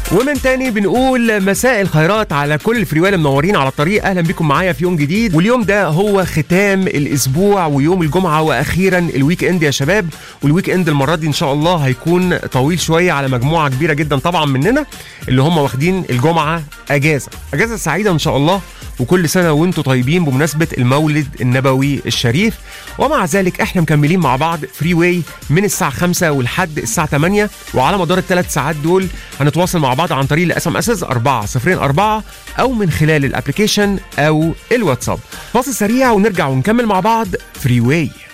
ومن تاني بنقول مساء الخيرات على كل الفريوال منورين على الطريق اهلا بكم معايا في يوم جديد واليوم ده هو ختام الاسبوع ويوم الجمعه واخيرا الويك اند يا شباب والويك اند المره دي ان شاء الله هيكون طويل شويه على مجموعه كبيره جدا طبعا مننا اللي هم واخدين الجمعه اجازه اجازه سعيده ان شاء الله وكل سنه وانتم طيبين بمناسبه المولد النبوي الشريف ومع ذلك احنا مكملين مع بعض فري واي من الساعه 5 ولحد الساعه 8 وعلى مدار الثلاث ساعات دول هنتواصل مع بعض عن طريق الاس ام اس 404 او من خلال الابلكيشن او الواتساب فاصل سريع ونرجع ونكمل مع بعض فري واي